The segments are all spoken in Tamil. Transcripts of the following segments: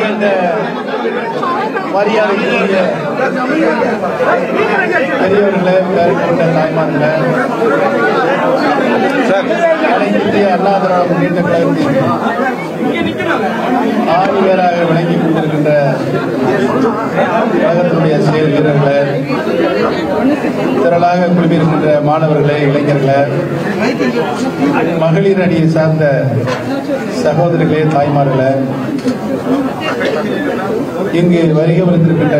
மிகுந்த மரியாதைக்குரிய பெரியவர்களே பேரப்பட்ட தாய்மார்களே அனைத்து இந்திய அண்ணா திராவிட முன்னேற்ற கழகத்தின் ஆறு பேராக விளங்கிக் கொண்டிருக்கின்ற கழகத்தினுடைய செயல் வீரர்களே திரளாக குழுமியிருக்கின்ற மாணவர்களே இளைஞர்களே மகளிர் அணியை சார்ந்த சகோதரிகளே தாய்மார்களே இங்கு வருகை வந்திருக்கின்ற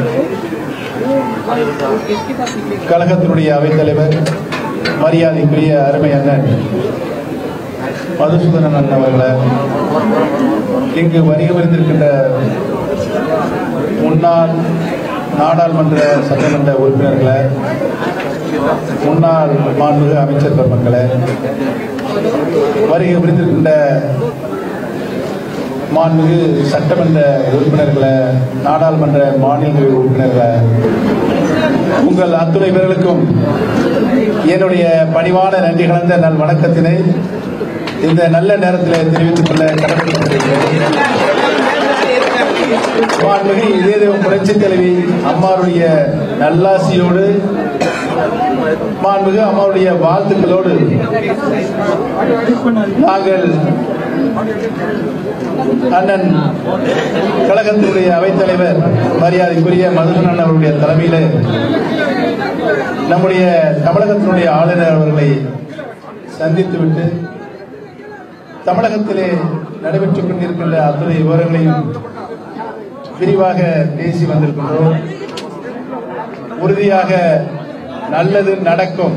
கழகத்தினுடைய அவைத்தலைவர் மரியாதைக்குரிய அருமை அண்ணன் மதுசூதனன் அண்ணன் அவர்களே இங்கு வருகை வந்திருக்கின்ற முன்னாள் நாடாளுமன்ற சட்டமன்ற உறுப்பினர்களே முன்னாள் மாண்புமிகு அமைச்சர் பெருமக்களே வருகை புரிந்திருக்கின்ற மாண்புமிகு சட்டமன்ற உறுப்பினர்களே நாடாளுமன்ற மாநில உறுப்பினர்களே உங்கள் அத்துணை பேர்களுக்கும் என்னுடைய பணிவான நன்றி கலந்த நல் வணக்கத்தினை இந்த நல்ல நேரத்தில் தெரிவித்துக் கொள்ள கடமைப்பட்டிருக்கிறேன் மாண்புமிகு இதயதேவம் புரட்சி தலைவி அம்மாருடைய நல்லாசியோடு மாண்புமிகு அம்மாவுடைய வாழ்த்துக்களோடு நாங்கள் அண்ணன் கழகத்தினுடைய அவைத்தலைவர் மரியாதைக்குரிய மதுசூதனன் அவருடைய தலைமையிலே நம்முடைய தமிழகத்தினுடைய ஆளுநர் அவர்களை சந்தித்துவிட்டு தமிழகத்திலே நடைபெற்றுக் கொண்டிருக்கின்ற அத்துணை விவரங்களையும் விரிவாக பேசி வந்திருக்கின்றோம் உறுதியாக நல்லது நடக்கும்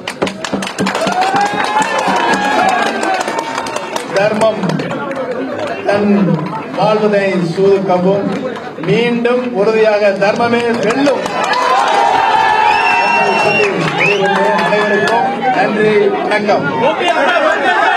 தர்மம் தன் வாழ்வதை சூதுக்கவும் மீண்டும் உறுதியாக தர்மமே வெல்லும் என்று சொல்லி விடைபெறுகிறேன். அனைவருக்கும் நன்றி வணக்கம்